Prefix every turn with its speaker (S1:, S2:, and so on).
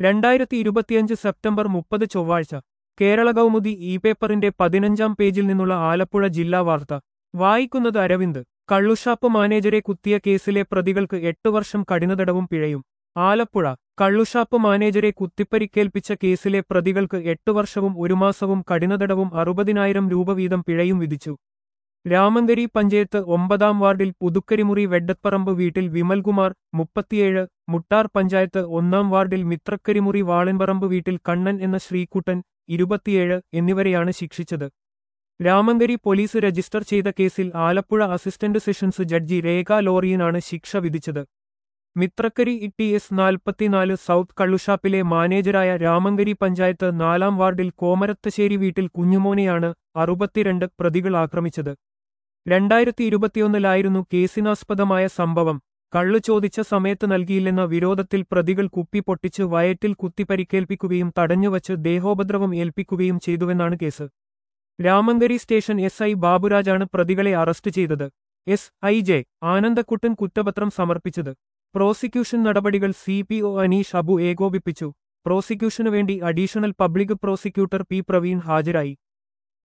S1: രണ്ടായിരത്തി ഇരുപത്തിയഞ്ച് സെപ്റ്റംബർ മുപ്പത് ചൊവ്വാഴ്ച കേരള കൗമുദി ഇ പേപ്പറിന്റെ പതിനഞ്ചാം പേജിൽ നിന്നുള്ള ആലപ്പുഴ ജില്ലാ വാർത്ത വായിക്കുന്നത് അരവിന്ദ് കള്ളുഷാപ്പ് മാനേജരെ കുത്തിയ കേസിലെ പ്രതികൾക്ക് എട്ട് വർഷം കഠിനതടവും പിഴയും ആലപ്പുഴ കള്ളുഷാപ്പ് മാനേജരെ കുത്തിപ്പരിക്കേൽപ്പിച്ച കേസിലെ പ്രതികൾക്ക് എട്ട് വർഷവും ഒരു മാസവും കഠിനതടവും അറുപതിനായിരം രൂപ വീതം പിഴയും വിധിച്ചു രാമങ്കരി പഞ്ചായത്ത് ഒമ്പതാം വാർഡിൽ പുതുക്കരിമുറി വെഡ്ഡപ്പറമ്പ് വീട്ടിൽ വിമൽകുമാർ മുപ്പത്തിയേഴ് മുട്ടാർ പഞ്ചായത്ത് ഒന്നാം വാർഡിൽ മിത്രക്കരിമുറി വാളൻപറമ്പ് വീട്ടിൽ കണ്ണൻ എന്ന ശ്രീകുട്ടൻ ഇരുപത്തിയേഴ് എന്നിവരെയാണ് ശിക്ഷിച്ചത് രാമങ്കരി പോലീസ് രജിസ്റ്റർ ചെയ്ത കേസിൽ Alappuzha assistant sessions judge Rekha ലോറിയനാണ് ശിക്ഷ വിധിച്ചത് മിത്രക്കരി ഇ എസ് നാൽപ്പത്തിനാല് സൗത്ത് കള്ളുഷാപ്പിലെ മാനേജരായ രാമങ്കരി പഞ്ചായത്ത് നാലാം വാർഡിൽ കോമരത്തശ്ശേരി വീട്ടിൽ കുഞ്ഞുമോനെയാണ് അറുപത്തിരണ്ട് പ്രതികൾ ആക്രമിച്ചത് രണ്ടായിരത്തി ഇരുപത്തിയൊന്നിലായിരുന്നു കേസിനാസ്പദമായ സംഭവം കള്ളു ചോദിച്ച സമയത്ത് നൽകിയില്ലെന്ന വിരോധത്തിൽ പ്രതികൾ കുപ്പി പൊട്ടിച്ച് വയറ്റിൽ കുത്തിപ്പരിക്കേൽപ്പിക്കുകയും തടഞ്ഞുവച്ച് ദേഹോപദ്രവം ഏൽപ്പിക്കുകയും ചെയ്തുവെന്നാണ് കേസ് രാമങ്കരി സ്റ്റേഷൻ എസ് ഐ ബാബുരാജാണ് പ്രതികളെ അറസ്റ്റ് ചെയ്തത് എസ് ഐ ജെ ആനന്ദക്കുട്ടൻ കുറ്റപത്രം സമർപ്പിച്ചത് പ്രോസിക്യൂഷൻ നടപടികൾ C P O Aneesh Abu ഏകോപിപ്പിച്ചു പ്രോസിക്യൂഷനു വേണ്ടി additional public prosecutor P Praveen ഹാജരായി